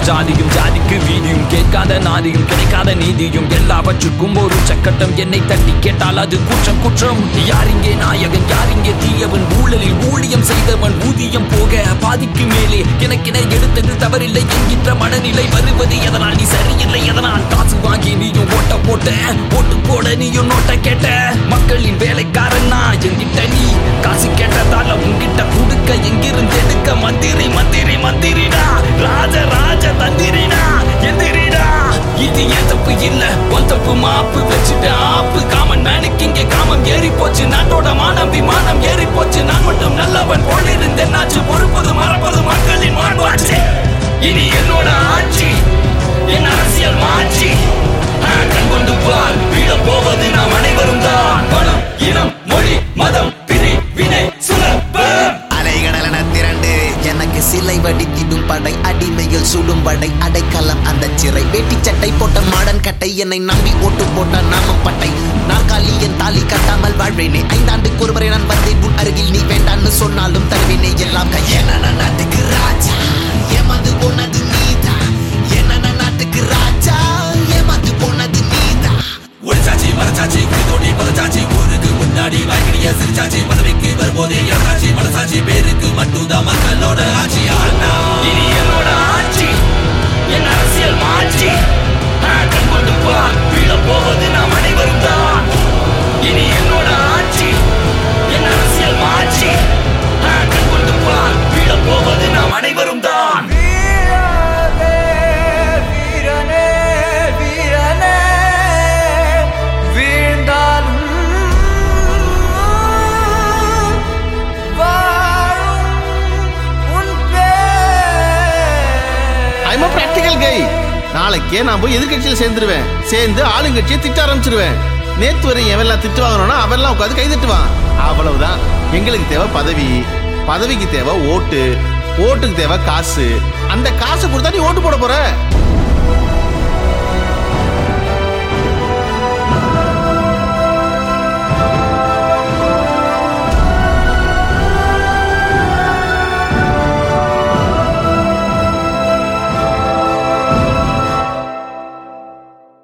ஜாதியும் ஜாதிக்கு வீதியும் கேட்காத நாதியும் கிடைக்காத நீதியும் எல்லாவற்றுக்கும் ஒரு சக்கட்டம் என்னை தட்டி கேட்டால் அது குற்றம் குற்றம் யார் இங்கே நாயகன் யார் இங்கே தீயவன் ஊழலில் ஊழியம் செய்தவன் ஊதியம் போக பாதிக்கு மேலே எனக்கென எடுத்தது தவறில்லை என்கின்ற மனநிலை வருவது எதனால் நீ சரியில்லை எதனால் காசு வாங்கி நீயும் ஓட்ட போட்ட ஓட்டு போட நீயும் நோட்ட கேட்ட மக்களின் வேலைக்காரன் நான் என்கிட்ட நீ காசு கேட்டதால உன்கிட்ட கொடுக்க எங்கிருந்து எடுக்க மந்திரி மந்திரி மந்திரிடா ராஜ ராஜ தந்திரிடா எந்திரிடா இது என் தப்பு இல்ல உன் தப்பு மாப்பு வச்சுட்டு ஆப்பு காமன் மேனுக்கு இங்கே காமம் ஏறி போச்சு நாட்டோட மானம் விமானம் ஏறி போச்சு நான் மட்டும் நல்லவன் போல் இருந்தேன் நாச்சு பொறுப்பது மறப்பது மக்களின் மாண்பாச்சு இனி என்னோட ஆட்சி என் அரசியல் மாட்சி ஆ, கண் கொண்டு பார் வீழ போவது நாம் அனைவரும் தான் பணம் இனம் மொழி மதம் பிரி வினை சுலபம் அலைகடலென திரண்டு எனக்கு சிலை வடித்திடும் படை அடிமையில் சுடும் படை அடைக்கலம் அந்த சிறை வேட்டி சட்டை போட்ட மாடன் கட்டை என்னை நம்பி ஓட்டு போட்ட நாம பட்டை நாற்காலி என் தாலி கட்டாமல் வாழ்வேனே ஐந்தாண்டுக்கு ஒருமுறை நான் வந்தேன் உன் அருகில் நீ வேண்டான்னு சொன்னாலும் தருவேனே எல்லாம் கையென நாட்டுக்கு ராஜா ஏமாந்து போனது நீதான் என்ன நாட்டுக்கு ராஜா ஏமாந்து போனது நீதான் ஒளிச்சாச்சி மரச்சாச்சி குடிதோடி பதச்சாச்சி ஊருக்கு முன்னாடி வாய்க்கிறிய சிரிச்சாச்சி பதவிக்கு வரும்போதே இறந்தாச்சி மனசாச்சி பேருக்கு மட்டும்தான் மக்களோட ஆட்சி ஆனா இனி என்னோட ஆட்சி என் அரசியல் மாட்சி ஆ, கண் கொண்டு பார் வீழ போவது நாம் அனைவரும் தான் இனி என்னோட ஆட்சி என் அரசியல் மாட்சி ஆ, கண் கொண்டு பார் வீழ போவது நாம் அனைவரும் தான் வீரனே வீரனே வீரனே வீழ்ந்தாலும் வாழும் உன் பேர் ஐம் பிராக்டிக்கல் கை நாளைக்கே நான் போய் எதிர்கட்சியில் சேர்ந்துருவேன் சேர்ந்து ஆளுங்கட்சியை திட்ட ஆரம்பிச்சிருவேன் நேத்து வரை எவெல்லாம் திட்டு வாங்கணும்னா அவெல்லாம் உட்காந்து கை தட்டுவான் அவ்வளவுதான் எங்களுக்கு தேவை பதவி பதவிக்கு தேவை ஓட்டு ஓட்டுக்கு தேவை காசு அந்த காசு கொடுத்தா நீ ஓட்டு போட போற